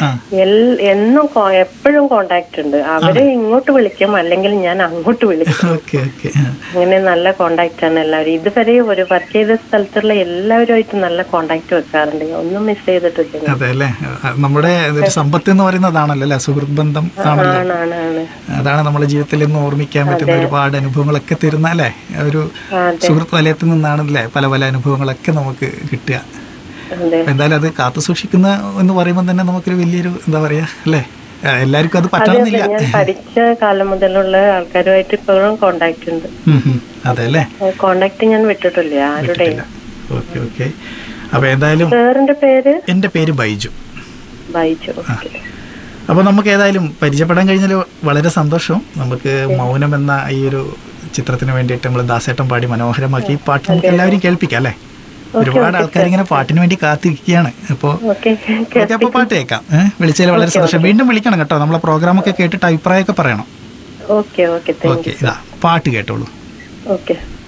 ആ എൽ- എന്നും എപ്പോഴും കോണ്ടാക്ട് ഉണ്ട് അവര് ഇങ്ങോട്ട് വിളിക്കും അല്ലെങ്കിൽ ഞാൻ അങ്ങോട്ട് വിളിക്കും ഓക്കെ ഓക്കെ അങ്ങനെ നല്ല കോണ്ടാക്ട് ആണ് എല്ലാവരും ഇതുവരെ ഒരു വർക്ക് ചെയ്ത സ്ഥലത്തുള്ള എല്ലാവരുമായിട്ട് നല്ല കോണ്ടാക്ട് വെക്കാറുണ്ട് ഒന്നും മിസ് ചെയ്തിട്ടില്ല അതെ അല്ലേ ആ, നമ്മുടെ ഒരു സമ്പത്ത് എന്ന് പറയുന്നതാണല്ലോ അല്ലേ സുഹൃത്ത് ബന്ധം ആണല്ലോ ആണ് ആണ് ആണ് അതാണ് നമ്മുടെ ജീവിതത്തിൽ നിന്ന് ഓർമ്മിക്കാൻ പറ്റുന്ന ഒരുപാട് അനുഭവങ്ങളൊക്കെ തരുന്ന അല്ലേ ഒരു സുഹൃത്ത് വലയത്തിൽ നിന്നാണല്ലേ പല പല അനുഭവങ്ങളൊക്കെ നമുക്ക് കിട്ടുക അതെ അപ്പൊ എന്തായാലും അത് കാത്തു സൂക്ഷിക്കുന്ന എന്ന് പറയുമ്പോൾ തന്നെ നമുക്കൊരു വലിയൊരു എന്താ പറയാ അല്ലേ ആ, എല്ലാവർക്കും അത് പറ്റണമെന്നില്ല ഞാൻ പഠിച്ച കാലം മുതലുള്ള ആൾക്കാരുമായിട്ട് ഇപ്പോഴും കോണ്ടാക്ട് ഉണ്ട് ഉം, ഉം. അതെ അല്ലേ കോണ്ടാക്ട് ഞാൻ വിട്ടിട്ടില്ല ആരുടെയും ഓക്കെ ഓക്കെ അപ്പൊ എന്തായാലും സാറിന്റെ പേര് എൻ്റെ പേര് ബൈജു ബൈജു ഓക്കെ അപ്പോൾ നമുക്ക് ഏതായാലും പരിചയപ്പെടാൻ കഴിഞ്ഞാൽ വളരെ സന്തോഷം നമുക്ക് മൗനം എന്ന ഈ ഒരു ചിത്രത്തിന് വേണ്ടിയിട്ട് നമ്മൾ ദാസേട്ടൻ പാടി മനോഹരമാക്കി ഈ പാട്ട് നമുക്ക് എല്ലാവരും കേൾപ്പിക്കാം അല്ലേ ഒരുപാട് ആൾക്കാർ ഇങ്ങനെ പാട്ടിന് വേണ്ടി കാത്തിരിക്കുകയാണ് അപ്പോൾ ഓക്കെ ഓക്കെ അപ്പോൾ പാട്ട് കേൾക്കാം ഏഹ് വിളിച്ചതിൽ വളരെ സന്തോഷം വീണ്ടും വിളിക്കണം കേട്ടോ നമ്മളെ പ്രോഗ്രാമൊക്കെ കേട്ടിട്ട് അഭിപ്രായമൊക്കെ പറയണം ഓക്കെ ഓക്കെ താങ്ക് ഓക്കെ ഇതാ പാട്ട് കേട്ടോളൂ ഓക്കെ